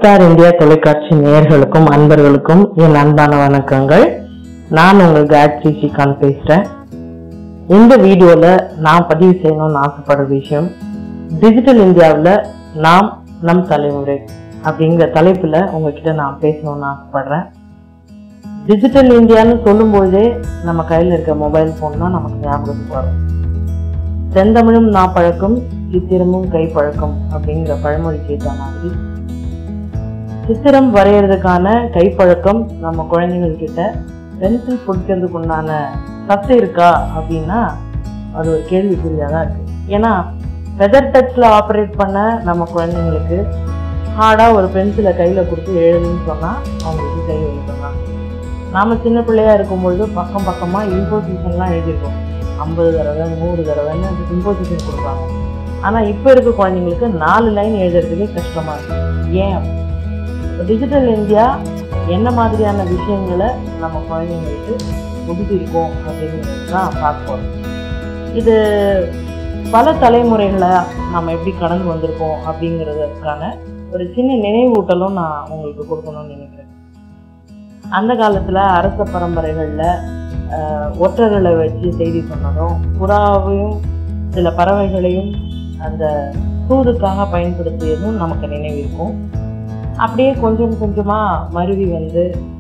Star India தொலைக்காட்சி நேயர்களுக்கும் அன்பர்களுக்கும் என் அன்பான வணக்கங்கள் நான் உங்கள் காயத்ரி ஸ்ரீகாந்த் பேசுறேன் இந்த வீடியோல நான் பதிவு செய்யணும்னு ஆசைப்படுற விஷயம் டிஜிட்டல் இந்தியாவில் நாம் நம் தலைமுறை அப்படிங்கிற தலைப்புல உங்ககிட்ட நான் பேசணும்னு ஆசைப்படுறேன் டிஜிட்டல் இந்தியான்னு சொல்லும்போதே நம்ம கையில் இருக்க மொபைல் ஃபோன் தான் நமக்கு ஞாபகத்துக்கு வரும் செந்தமிழும் நான் பழக்கம் சித்திரமும் கை பழக்கம் அப்படிங்கிற பழமொழி கேட்ட மாதிரி சித்திரம் வரைகிறதுக்கான கைப்பழக்கம் நம்ம குழந்தைகள் கிட்ட பென்சில் பிடிக்கிறதுக்கு உண்டான சத்து இருக்கா அப்படின்னா அது ஒரு கேள்விக்குறியாக தான் இருக்கு ஏன்னா ஃபெதர் டச்சில் ஆப்ரேட் பண்ண நம்ம குழந்தைங்களுக்கு ஹார்டாக ஒரு பென்சிலை கையில் கொடுத்து எழுதுன்னு சொன்னால் அவங்களுக்கு கை வலிக்கலாம் நாம சின்ன பிள்ளையா இருக்கும்பொழுது பக்கம் பக்கமாக இம்போசிஷன்லாம் எழுதியிருக்கோம் ஐம்பது தடவை நூறு தடவைன்னு இம்போசிஷன் கொடுப்பாங்க ஆனால் இப்போ இருக்க குழந்தைங்களுக்கு நாலு லைன் எழுதுறதுக்கே கஷ்டமாக இருக்கு ஏன் டிஜிட்டல் இந்தியா என்ன மாதிரியான விஷயங்களை நம்ம குழந்தைங்களுக்கு புகுத்திருக்கோம் அப்படிங்கிறது தான் பார்க்க போறோம் இது பல தலைமுறைகளாக நம்ம எப்படி கடந்து வந்திருக்கோம் அப்படிங்கிறதுக்கான ஒரு சின்ன நினைவூட்டலும் நான் உங்களுக்கு கொடுக்கணும்னு நினைக்கிறேன் அந்த காலத்தில் அரச பரம்பரைகளில் ஒற்றர்களை வச்சு செய்தி சொன்னதும் புறாவையும் சில பறவைகளையும் அந்த தூதுக்காக பயன்படுத்தியதும் நமக்கு நினைவிருக்கும் அப்படியே கொஞ்சம் கொஞ்சமாக மருவி வந்து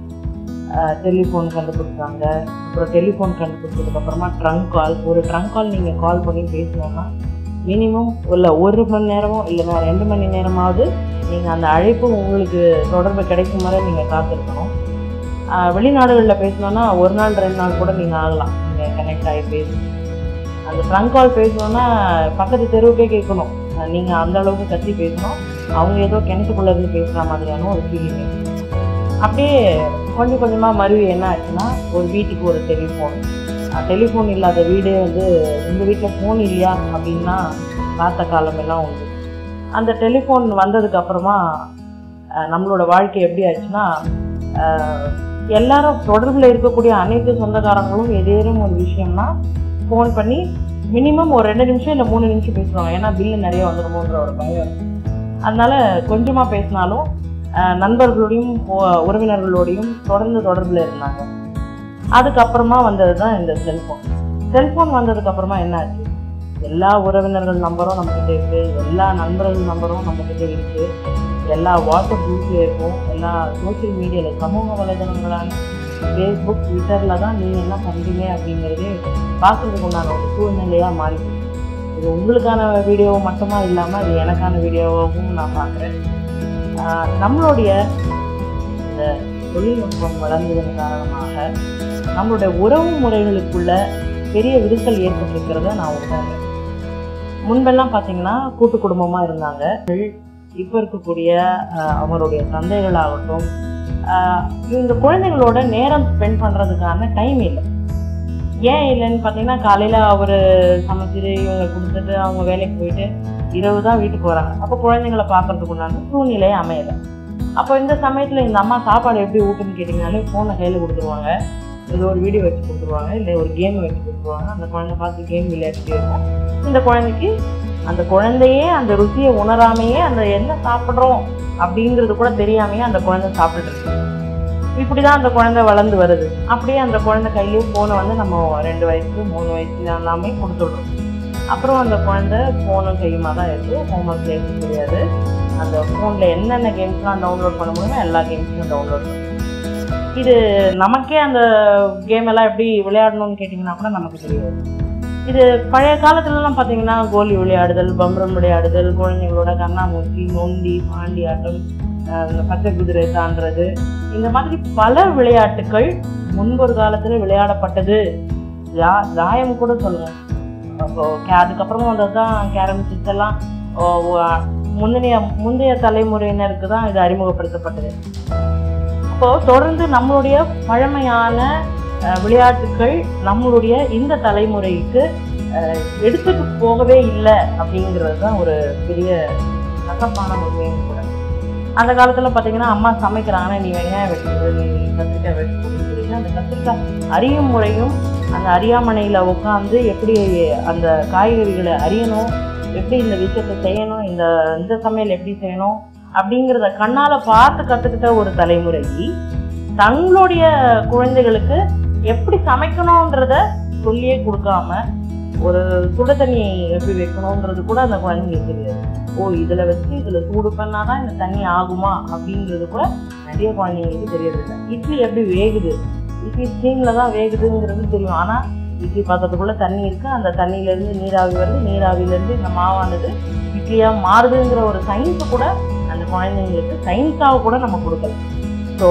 டெலிஃபோன் கண்டுபிடிச்சாங்க அப்புறம் டெலிஃபோன் கண்டுபிடிச்சதுக்கு அப்புறமா ட்ரங்க் கால் ஒரு ட்ரங்க் கால் நீங்கள் கால் பண்ணி பேசணும்னா மினிமம் இல்லை ஒரு மணி நேரமோ இல்லைன்னா ரெண்டு மணி நேரமாவது நீங்கள் அந்த அழைப்பு உங்களுக்கு தொடர்பு கிடைக்கும் வரை நீங்கள் காத்திருக்கணும் வெளிநாடுகளில் பேசணும்னா ஒரு நாள் ரெண்டு நாள் கூட நீங்கள் ஆகலாம் நீங்கள் கனெக்ட் ஆகி பேசணும் அந்த ட்ரங்க் கால் பேசணும்னா பக்கத்து தெருவுக்கே கேட்கணும் நீங்கள் அந்த அளவுக்கு கத்தி பேசணும் அவங்க ஏதோ கிணத்துக்குள்ள இருந்து பேசுகிற மாதிரியான ஒரு ஃபீலிங் அப்படியே கொஞ்சம் கொஞ்சமாக மறுவி என்ன ஆச்சுன்னா ஒரு வீட்டுக்கு ஒரு டெலிஃபோன் டெலிஃபோன் இல்லாத வீடே வந்து உங்கள் வீட்டில் ஃபோன் இல்லையா அப்படின்னா பார்த்த காலம் எல்லாம் உண்டு அந்த டெலிஃபோன் வந்ததுக்கு அப்புறமா நம்மளோட வாழ்க்கை எப்படி ஆச்சுன்னா எல்லாரும் தொடர்பில் இருக்கக்கூடிய அனைத்து சொந்தக்காரங்களும் ஏதேனும் ஒரு விஷயம்னா ஃபோன் பண்ணி மினிமம் ஒரு ரெண்டு நிமிஷம் இல்லை மூணு நிமிஷம் பேசுவாங்க ஏன்னா பில்லு நிறைய வந்துடுமோன்ற ஒரு பயம் அதனால கொஞ்சமாக பேசினாலும் நண்பர்களோடையும் உறவினர்களோடையும் தொடர்ந்து தொடர்பில் இருந்தாங்க அதுக்கப்புறமா வந்தது தான் இந்த செல்ஃபோன் செல்ஃபோன் வந்ததுக்கு அப்புறமா என்ன ஆச்சு எல்லா உறவினர்கள் நம்பரும் நம்மக்கிட்ட இருக்கு எல்லா நண்பர்கள் நம்பரும் நம்மக்கிட்ட இருக்கு எல்லா வாட்ஸ்அப் குரூப்லேயும் இருக்கும் எல்லா சோசியல் மீடியாவில் சமூக வலைதளங்களான ஃபேஸ்புக் ட்விட்டரில் தான் நீங்கள் என்ன பண்ணுறீங்க அப்படிங்கிறதே பார்க்குறதுக்கு உண்டான ஒரு சூழ்நிலையாக மாறி இது உங்களுக்கான வீடியோ மட்டுமா இல்லாமல் இது எனக்கான வீடியோவாகவும் நான் பார்க்குறேன் நம்மளுடைய இந்த தொழில்நுட்பம் வளர்ந்ததன் காரணமாக நம்மளுடைய உறவு முறைகளுக்குள்ள பெரிய விரிசல் ஏற்பட்டிருக்கிறத நான் உணர்றேன் முன்பெல்லாம் பார்த்தீங்கன்னா கூட்டு குடும்பமாக இருந்தாங்க இப்போ இருக்கக்கூடிய அவருடைய தந்தைகளாகட்டும் இந்த குழந்தைகளோட நேரம் ஸ்பெண்ட் பண்ணுறதுக்கான டைம் இல்லை ஏன் இல்லைன்னு பார்த்தீங்கன்னா காலையில் அவர் சமைச்சிட்டு இவங்க கொடுத்துட்டு அவங்க வேலைக்கு போயிட்டு இரவு தான் வீட்டுக்கு வராங்க அப்போ குழந்தைங்களை பார்க்கறதுக்கு உண்டான சூழ்நிலையே அமையலை அப்போ இந்த சமயத்தில் இந்த அம்மா சாப்பாடு எப்படி ஊட்டுன்னு கேட்டிங்கனாலே ஃபோனை கையில் கொடுத்துருவாங்க ஏதோ ஒரு வீடியோ வச்சு கொடுத்துருவாங்க இல்லை ஒரு கேம் வச்சு கொடுத்துருவாங்க அந்த குழந்தை பார்த்து கேம் விளையாடிட்டே இருக்கும் இந்த குழந்தைக்கு அந்த குழந்தையே அந்த ருசியை உணராமையே அந்த என்ன சாப்பிட்றோம் அப்படிங்கிறது கூட தெரியாமையே அந்த குழந்தை சாப்பிட்டுட்டு இருக்கு இப்படிதான் அந்த குழந்தை வளர்ந்து வருது அப்படியே அந்த குழந்தை கையிலேயே ஃபோனை வந்து நம்ம ரெண்டு வயசு மூணு வயசு எல்லாமே கொடுத்துடுறோம் அப்புறம் அந்த குழந்தை ஃபோனும் கையுமா தான் இருக்குது ஹோம்ஒர்க் செய்ய தெரியாது அந்த ஃபோனில் என்னென்ன கேம்ஸ்லாம் டவுன்லோட் பண்ண முடியுமோ எல்லா கேம்ஸும் டவுன்லோட் பண்ணும் இது நமக்கே அந்த கேம் எல்லாம் எப்படி விளையாடணும்னு கேட்டிங்கன்னா கூட நமக்கு தெரியாது இது பழைய காலத்துலலாம் பார்த்தீங்கன்னா கோலி விளையாடுதல் பம்பரம் விளையாடுதல் குழந்தைங்களோட கண்ணாமூச்சி நொண்டி பாண்டி ஆட்டம் பச்சை குதிரை தாண்டது இந்த மாதிரி பல விளையாட்டுகள் முன்பொரு காலத்துல விளையாடப்பட்டது தாயம் கூட சொல்லுவேன் அப்போ அதுக்கப்புறமா வந்தது தான் கேரம் சிக்ஸ் எல்லாம் முந்தைய முந்தைய தலைமுறையினருக்கு தான் இது அறிமுகப்படுத்தப்பட்டது அப்போ தொடர்ந்து நம்மளுடைய பழமையான விளையாட்டுகள் நம்மளுடைய இந்த தலைமுறைக்கு எடுத்துட்டு போகவே இல்லை அப்படிங்கிறது தான் ஒரு பெரிய கசப்பான உண்மையும் கூட அந்த காலத்துல பாத்தீங்கன்னா அம்மா சமைக்கிறாங்கன்னா நீ வெங்காயம் வெட்டுறது நீ கத்திரிக்காய் வெட்டுறதுன்னு சொல்லிட்டு அந்த கத்திரிக்காய் அறியும் முறையும் அந்த அறியாமனையில உட்காந்து எப்படி அந்த காய்கறிகளை அறியணும் எப்படி இந்த விஷயத்தை செய்யணும் இந்த இந்த சமையல் எப்படி செய்யணும் அப்படிங்கிறத கண்ணால பார்த்து கத்துக்கிட்ட ஒரு தலைமுறை தங்களுடைய குழந்தைகளுக்கு எப்படி சமைக்கணும்ன்றத சொல்லியே கொடுக்காம ஒரு சுட தண்ணி எப்படி வைக்கணும்ன்றது கூட அந்த குழந்தைங்களுக்கு தெரியாது ஓ இதுல வச்சு இதுல சூடு பண்ணாதான் இந்த தண்ணி ஆகுமா அப்படிங்கிறது கூட நிறைய குழந்தைங்களுக்கு தெரியறதில்ல இட்லி எப்படி வேகுது இட்லி ஸ்டீம்ல தான் வேகுதுங்கிறது தெரியும் ஆனா இட்லி பாத்திரத்துக்குள்ள தண்ணி இருக்கு அந்த தண்ணியில இருந்து நீராவி வருது நீராவில இருந்து இந்த மாவானது இட்லியா மாறுதுங்கிற ஒரு சயின்ஸ் கூட அந்த குழந்தைங்களுக்கு சயின்ஸாக கூட நம்ம கொடுக்கல ஸோ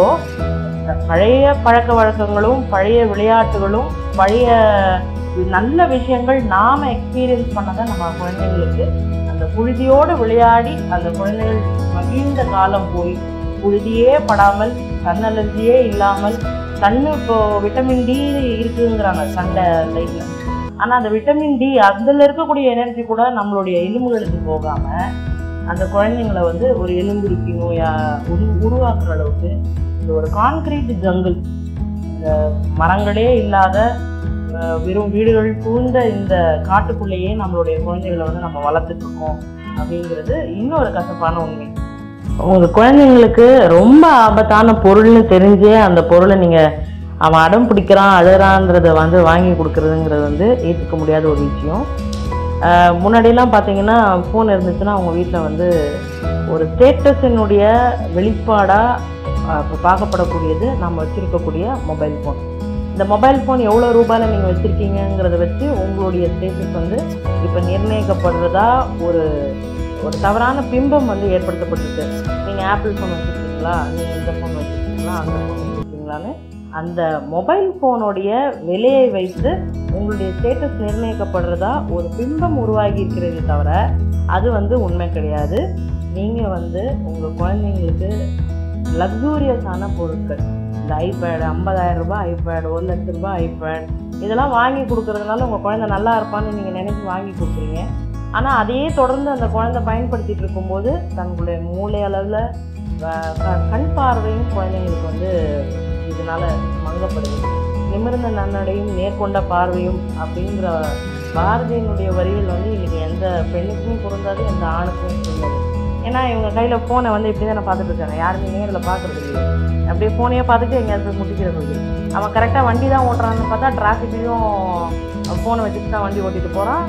பழைய பழக்க வழக்கங்களும் பழைய விளையாட்டுகளும் பழைய நல்ல விஷயங்கள் நாம எக்ஸ்பீரியன்ஸ் பண்ணதை நம்ம குழந்தைங்களுக்கு அந்த புழுதியோடு விளையாடி அந்த குழந்தைகள் மகிழ்ந்த காலம் போய் புழுதியே படாமல் கண் அலர்ஜியே இல்லாமல் கண்ணு இப்போ விட்டமின் டி இருக்குங்கிறாங்க சண்டை லைட்ல ஆனா அந்த விட்டமின் டி அதுல இருக்கக்கூடிய எனர்ஜி கூட நம்மளுடைய எலும்புகளுக்கு போகாம அந்த குழந்தைங்களை வந்து ஒரு எலும்புருக்கி நோயா உரு உருவாக்குற அளவுக்கு இந்த ஒரு கான்கிரீட் ஜங்கிள் இந்த மரங்களே இல்லாத அஹ், வெறும் வீடுகள் சூழ்ந்த இந்த காட்டுக்குள்ளேயே நம்மளுடைய குழந்தைகளை வந்து நம்ம வளர்த்துட்டு இருக்கோம் அப்படிங்கிறது இன்னொரு கசப்பான உண்மை உங்க குழந்தைங்களுக்கு ரொம்ப ஆபத்தான பொருள்னு தெரிஞ்சே அந்த பொருளை நீங்க அவன் அடம் பிடிக்கிறான் அழுறான்றத வந்து வாங்கி கொடுக்கறதுங்கிறது வந்து ஏற்றுக்க முடியாத ஒரு விஷயம் ஆஹ் முன்னாடியெல்லாம் பார்த்தீங்கன்னா ஃபோன் இருந்துச்சுன்னா அவங்க வீட்டில் வந்து ஒரு ஸ்டேட்டஸினுடைய வெளிப்பாடாக இப்போ பார்க்கப்படக்கூடியது நம்ம வச்சுருக்கக்கூடிய மொபைல் ஃபோன் இந்த மொபைல் ஃபோன் எவ்வளோ ரூபாயில் நீங்கள் வச்சுருக்கீங்கங்கிறத வச்சு உங்களுடைய ஸ்டேட்டஸ் வந்து இப்போ நிர்ணயிக்கப்படுறதா ஒரு ஒரு தவறான பிம்பம் வந்து ஏற்படுத்தப்பட்டிருக்கு நீங்கள் ஆப்பிள் ஃபோன் வச்சுருக்கீங்களா நீங்கள் இந்த ஃபோன் வச்சுருக்கீங்களா அந்த ஃபோன் வச்சுருக்கீங்களான்னு அந்த மொபைல் ஃபோனுடைய விலையை வைத்து உங்களுடைய ஸ்டேட்டஸ் நிர்ணயிக்கப்படுறதா ஒரு பிம்பம் உருவாகி இருக்கிறதே தவிர அது வந்து உண்மை கிடையாது நீங்கள் வந்து உங்கள் குழந்தைங்களுக்கு லக்ஸூரியஸான பொருட்கள் இந்த ஐபேடு ஐம்பதாயிரம் ரூபாய் ஐபேடு ஒரு லட்ச ரூபாய் ஐபேட் இதெல்லாம் வாங்கி கொடுக்கறதுனால உங்கள் குழந்தை நல்லா இருப்பான்னு நீங்கள் நினைச்சு வாங்கி கொடுக்குறீங்க ஆனால் அதையே தொடர்ந்து அந்த குழந்தை பயன்படுத்திட்டு இருக்கும்போது தங்களுடைய மூளை அளவில் கண் பார்வையும் குழந்தைங்களுக்கு வந்து இதனால மங்கப்படுது நிமிர்ந்த நன்னடையும் நேர்கொண்ட பார்வையும் அப்படிங்கிற பாரதியினுடைய வரிகள் வந்து இன்னைக்கு எந்த பெண்ணுக்கும் பொருந்தாது எந்த ஆணுக்கும் பொருந்தாது ஏன்னா இவங்க கையில் ஃபோனை வந்து இப்படி தான் பார்த்துட்டு இருக்காங்க யாருமே நேரில் பார்க்கறது இல்லையா அப்படியே ஃபோனையே பார்த்துட்டு எங்கேயாவது போய் முட்டிக்கிறது அவன் கரெக்டாக வண்டி தான் ஓட்டுறான்னு பார்த்தா டிராஃபிக்லேயும் ஃபோனை வச்சுட்டு தான் வண்டி ஓட்டிட்டு போகிறான்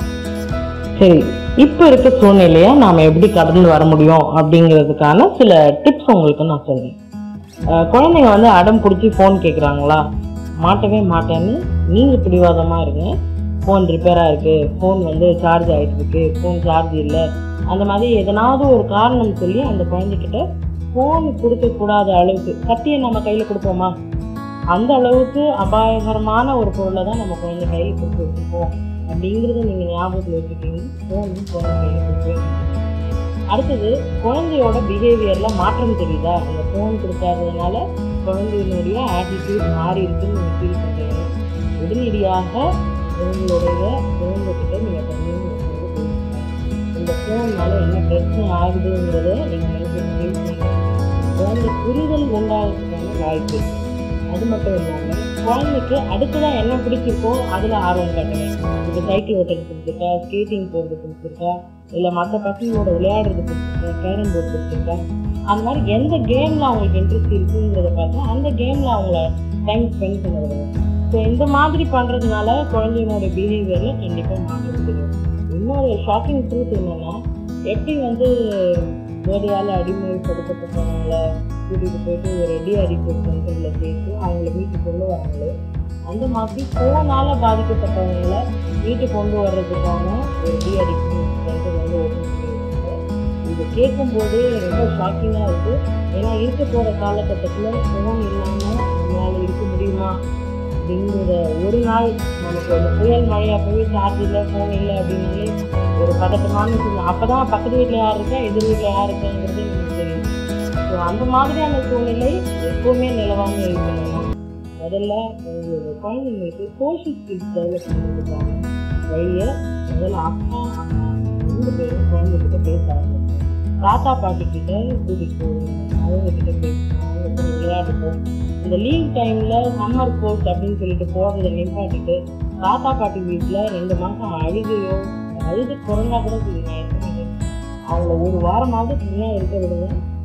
சரி இப்போ இருக்க சூழ்நிலையை நாம் எப்படி கடந்து வர முடியும் அப்படிங்கிறதுக்கான சில டிப்ஸ் உங்களுக்கு நான் சொல்றேன் அஹ் குழந்தைங்க வந்து அடம் பிடிச்சி ஃபோன் கேட்குறாங்களா மாட்டவே மாட்டேன்னு நீங்கள் பிடிவாதமாக இருங்க ஃபோன் ரிப்பேராக இருக்குது ஃபோன் வந்து சார்ஜ் ஆகிட்டு இருக்கு ஃபோன் சார்ஜ் இல்லை அந்த மாதிரி எதனாவது ஒரு காரணம் சொல்லி அந்த குழந்தைகிட்ட ஃபோன் கொடுக்கக்கூடாத அளவுக்கு கத்தியை நம்ம கையில் கொடுப்போமா அந்த அளவுக்கு அபாயகரமான ஒரு பொருளை தான் நம்ம குழந்தை கையில் கொடுத்து வச்சுருக்கோம் அப்படிங்கிறத நீங்கள் ஞாபகத்தில் வச்சுக்கிட்டீங்கன்னா ஃபோன் குழந்தை கையில் கொடுக்கவே மாட்டீங்க. அடுத்தது குழந்தையோட பிஹேவியர்ல மாற்றம் தெரியுதா அந்த ஃபோன் கொடுக்காததுனால குழந்தையினுடைய ஆட்டிடியூட் மாறி இருக்குன்னு நீங்க ஃபீல் பண்றீங்க உடனடியாக உங்களுடைய குழந்தைகிட்ட நீங்க தனியாக உட்கார்ந்து பேசுங்க இந்த ஃபோன்னால என்ன பிரச்சனை ஆகுதுங்கிறத நீங்க நினைச்சு பேசுங்க குழந்தை புரிதல் உண்டாகிறதுக்கான வாய்ப்பு இருக்கு. அது மட்டும் இல்லாம குழந்தைக்கு அடுத்ததான் என்ன பிடிச்சிருக்கோ அதுல ஆர்வம் காட்டுங்க இப்போ சைக்கிள் ஓட்டுறது பிடிச்சிருக்கா ஸ்கேட்டிங் போறது பிடிச்சிருக்கா இல்லை மற்ற பசங்களோட விளையாடுறது பிடிச்சிருக்கா கேரம் போர்டு பிடிச்சிருக்கா அந்த மாதிரி எந்த கேமில் அவங்களுக்கு இன்ட்ரெஸ்ட் இருக்குங்கிறத பார்த்தா அந்த கேமில் அவங்கள டைம் ஸ்பெண்ட் பண்ணுறது ஸோ இந்த மாதிரி பண்ணுறதுனால குழந்தைங்களோட பிஹேவியரில் கண்டிப்பாக மாற்றம் தெரியும் இன்னொரு ஷாக்கிங் ட்ரூத் என்னன்னா எப்படி வந்து போதையால் அடிமைப்படுத்தப்பட்டவங்கள கூட்டிகிட்டு போயிட்டு ஒரு ரெடி அடிக்ட் சென்டரில் சேர்த்து அவங்கள வீட்டுக்கு கொண்டு வராங்களோ அந்த மாதிரி ஃபோனால் பாதிக்கப்பட்டவங்கள வீட்டுக்கு கொண்டு வர்றதுக்கான ஒரு டி அடிக்ஷன் சென்டர் வந்து ஓப்பன் பண்ணியிருக்காங்க இது கேட்கும்போதே ரொம்ப ஷாக்கிங்காக இருக்குது ஏன்னா இருக்க போகிற காலகட்டத்தில் ஃபோன் இல்லாமல் நம்மளால் இருக்க முடியுமா அப்படிங்கிற ஒரு நாள் நமக்கு ஒரு புயல் மழையாக போய் சார்ஜ் இல்லை ஃபோன் இல்லை அப்படின்னாலே ஒரு பதட்டமான சூழ்நிலை அப்போ தான் பக்கத்து வீட்டில் யார் இருக்கா எதிர் வீட்டில் யார் இருக்காங்கிறது நமக்கு தெரியும் ஸோ அந்த மாதிரியான சூழ்நிலை எப்பவுமே நிலவாமல் இருக்கணும்னா முதல்ல உங்களோட குழந்தைங்களுக்கு சோஷியல் ஸ்கில்ஸ் டெவலப் பண்ணுறதுக்கான வழியை முதல்ல அப்பா அம்மா ரெண்டு பேரும் குழந்தைகிட்ட பேச ஆரம்பிச்சு தாத்தா பாட்டி கிட்ட கூட்டிகிட்டு போகணும் அவங்க கிட்ட பேசணும் அவங்க கூட விளையாடுவோம் இந்த லீவ் டைம்ல சம்மர் கோர்ஸ் அப்படின்னு சொல்லிட்டு போறதை நிப்பாட்டிட்டு தாத்தா பாட்டி வீட்டில் ரெண்டு மாசம் அழுகையோ அழுது குறைஞ்சா கூட சரி, நான் இருக்க மாட்டேன். அவங்கள ஒரு வாரமாவது தனியாக இருக்க விடுங்க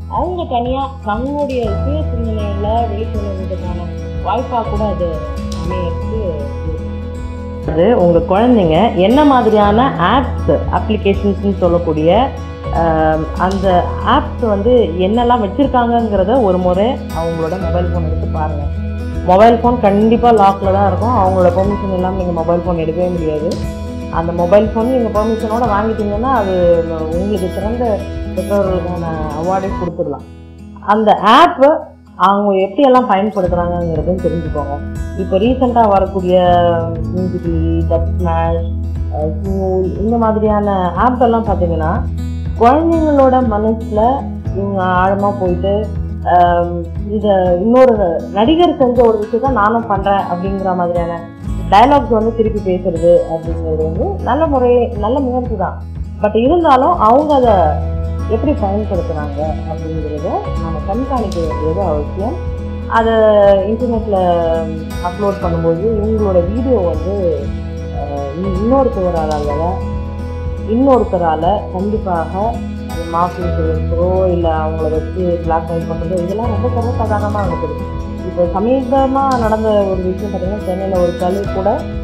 அவங்க தனியா தங்களுடைய சுய சிந்தனைகளை வெளிக்கொள்வதற்கான வாய்ப்பா கூட அது அமையறதுக்கு அது உங்க குழந்தைங்க என்ன மாதிரியான ஆப்ஸ் அப்ளிகேஷன்ஸ்னு சொல்லக்கூடிய ஆம், அந்த ஆப்ஸ் வந்து என்னெல்லாம் வச்சிருக்காங்கங்கிறத ஒரு முறை அவங்களோட மொபைல் ஃபோன் எடுத்து பாருங்க மொபைல் ஃபோன் கண்டிப்பாக லாக்கில் தான் இருக்கும் அவங்களோட பெர்மிஷன் இல்லாமல் நீங்கள் மொபைல் ஃபோன் எடுக்கவே முடியாது அந்த மொபைல் ஃபோன் நீங்கள் பெர்மிஷனோட வாங்கிட்டீங்கன்னா அது உங்களுக்கு சிறந்த பெற்றோர்களுக்கான அவார்டே கொடுத்துடலாம் அந்த ஆப்பு அவங்க எப்படியெல்லாம் பயன்படுத்துகிறாங்கங்கிறதையும் தெரிஞ்சுக்கோங்க இப்போ ரீசெண்டாக வரக்கூடிய மியூசிக்கலி டப் ஸ்மாஷ் ஸ்மூல் இந்த மாதிரியான ஆப் எல்லாம் பார்த்தீங்கன்னா குழந்தைங்களோட மனசில் இவங்க ஆழமாக போயிட்டு ஆம், இதை இன்னொரு நடிகர் செஞ்ச ஒரு விஷயத்த நானும் பண்ணுறேன் அப்படிங்கிற மாதிரியான டயலாக்ஸ் வந்து திருப்பி பேசுறது அப்படிங்கிறது வந்து நல்ல முறை நல்ல முயற்சி தான் பட் இருந்தாலும் அவங்க அதை எப்படி பயன்படுத்துகிறாங்க அப்படிங்கிறத நம்ம கண்காணிக்க வேண்டியது அவசியம் அதை இன்டர்நெட்டில் அப்லோட் பண்ணும்போது இவங்களோட வீடியோ வந்து அஹ், இன்- இன்னொருத்தவரால் இன்னொருத்தரால் கண்டிப்பாக அது மாஃபிங் செய்யறதோ இல்லை அவங்கள வச்சு பிளாக்மெயில் பண்ணுறதோ இதெல்லாம் ரொம்ப சர்வசாதாரணமாக இருக்குது இப்போ சமீபமாக நடந்த ஒரு விஷயம் பார்த்தீங்கன்னா சென்னையில் ஒரு கலை கூட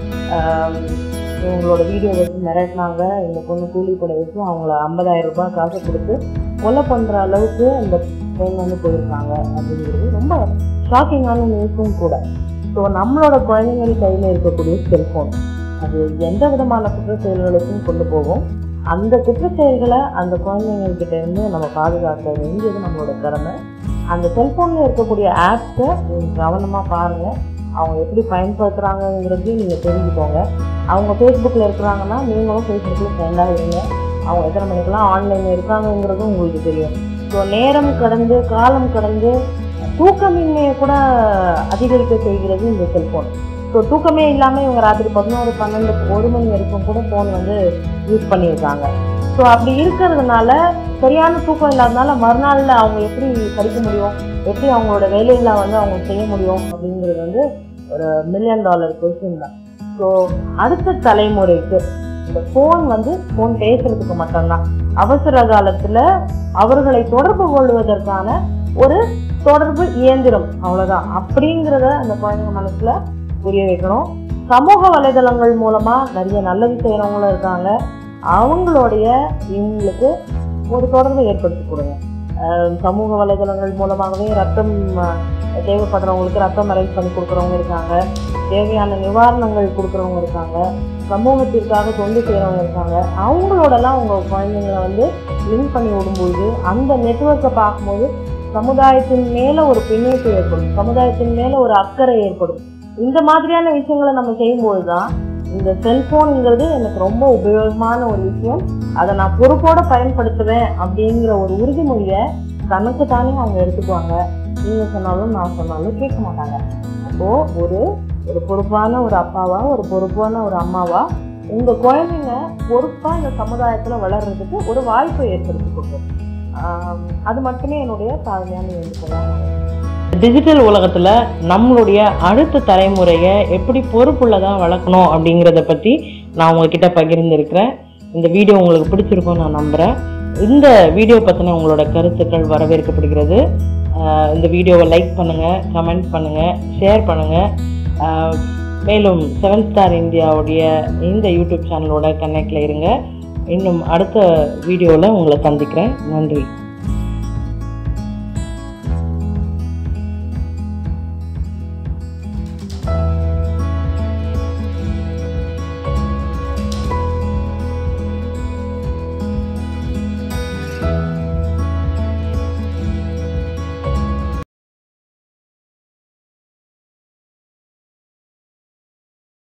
ஆம், இவங்களோட வீடியோ வச்சு மிரட்டினாங்க இந்த பொண்ணு கூலி கூட வச்சு அவங்கள ஐம்பதாயிரம் ரூபாய் காசு கொடுத்து கொலை பண்ணுற அளவுக்கு இந்த பெண் வந்து போயிருக்காங்க அப்படிங்கிறது ரொம்ப ஷாக்கிங்கான நியூஸும் கூட ஸோ நம்மளோட குழந்தைங்கள் கையில் இருக்கக்கூடிய செல்ஃபோன் அது எந்த விதமான குற்ற செயல்களுக்கும் கொண்டு போகும் அந்த குற்ற செயல்களை அந்த குழந்தைங்கள்கிட்ட இருந்து நம்ம பாதுகாக்க வேண்டியது நம்மளோட கடமை அந்த செல்ஃபோனில் இருக்கக்கூடிய ஆப்ஸை நீங்கள் கவனமாக பாருங்கள் அவங்க எப்படி பயன்படுத்துகிறாங்கங்கிறதையும் நீங்கள் தெரிஞ்சுக்கோங்க அவங்க ஃபேஸ்புக்கில் இருக்கிறாங்கன்னா நீங்களும் ஃபேஸ்புக்கில் ஃப்ரெண்டாக இருங்க அவங்க எத்தனை மணிக்கெல்லாம் ஆன்லைனில் இருக்காங்கங்கிறதும் உங்களுக்கு தெரியும் ஸோ நேரம் கடந்து காலம் கடந்து தூக்கமின்மையை கூட அதிகரிக்க செய்கிறது இந்த செல்ஃபோன் ஸோ தூக்கமே இல்லாமல் இவங்க ராத்திரி பதினோரு பன்னெண்டு ஒரு மணி வரைக்கும் கூட ஃபோன் வந்து யூஸ் பண்ணியிருக்காங்க ஸோ அப்படி இருக்கிறதுனால சரியான தூக்கம் இல்லாதனால மறுநாளில் அவங்க எப்படி படிக்க முடியும் எப்படி அவங்களோட வேலைகளை வந்து அவங்க செய்ய முடியும் அப்படிங்கிறது வந்து ஒரு மில்லியன் டாலர் கொஸ்டின் தான் ஸோ அடுத்த தலைமுறைக்கு இந்த ஃபோன் வந்து ஃபோன் பேசுறதுக்கு மட்டும்தான் அவசர காலத்தில் அவர்களை தொடர்பு கொள்வதற்கான ஒரு தொடர்பு இயந்திரம் அவ்வளவுதான் அப்படிங்கிறத அந்த குழந்தைங்க மனசுல புரிய வைக்கணும் சமூக வலைதளங்கள் மூலமா நிறைய நல்லது செய்யறவங்களும் இருக்காங்க அவங்களுடைய இவங்களுக்கு ஒரு தொடர்பை ஏற்படுத்தி கொடுங்க அஹ் சமூக வலைதளங்கள் மூலமாகவே ரத்தம் அஹ், தேவைப்படுறவங்களுக்கு ரத்தம் அரேஞ்ச் பண்ணி கொடுக்குறவங்க இருக்காங்க தேவையான நிவாரணங்கள் கொடுக்குறவங்க இருக்காங்க சமூகத்திற்காக தொண்டு செய்கிறவங்க இருக்காங்க அவங்களோடலாம் உங்க குழந்தைங்களை வந்து லிங்க் பண்ணி விடும்போது அந்த நெட்வொர்க்கை பார்க்கும்போது சமுதாயத்தின் மேல ஒரு பிணைப்பு ஏற்படும் சமுதாயத்தின் மேல ஒரு அக்கறை ஏற்படும் இந்த மாதிரியான விஷயங்களை நம்ம செய்யும்போது தான் இந்த செல்போனுங்கிறது எனக்கு ரொம்ப உபயோகமான ஒரு விஷயம் அதை நான் பொறுப்போட பயன்படுத்துவேன் அப்படிங்கிற ஒரு உறுதிமொழியை தனக்கு தானே அவங்க எடுத்துக்குவாங்க நீங்க சொன்னாலும் நான் சொன்னாலும் கேட்க மாட்டாங்க அப்போ ஒரு ஒரு பொறுப்பான ஒரு அப்பாவா ஒரு பொறுப்பான ஒரு அம்மாவா உங்க குழந்தைங்க பொறுப்பா இந்த சமுதாயத்துல வளர்றதுக்கு ஒரு வாய்ப்பை ஏற்படுத்தி கொடுக்கும் ஆம், அது மட்டுமே என்னுடைய தாழ்மையான வேண்டுகோளாக டிஜிட்டல் உலகத்துல நம்மளுடைய அடுத்த தலைமுறையை எப்படி பொறுப்புள்ளதா வளர்க்கணும் அப்படிங்கிறத பத்தி நான் உங்ககிட்ட பகிர்ந்திருக்கிறேன் இந்த வீடியோ உங்களுக்கு பிடிச்சிருக்கும்னு நான் நம்புறேன் இந்த வீடியோ பத்தின உங்களோட கருத்துக்கள் வரவேற்கப்படுகிறது ஆஹ் இந்த வீடியோவை லைக் பண்ணுங்க கமெண்ட் பண்ணுங்க ஷேர் பண்ணுங்க ஆஹ் மேலும் செவன் ஸ்டார் இந்தியாவுடைய இந்த யூடியூப் சேனலோட கனெக்டில் இருங்க இன்னும் அடுத்த வீடியோவில் உங்களை சந்திக்கிறேன் நன்றி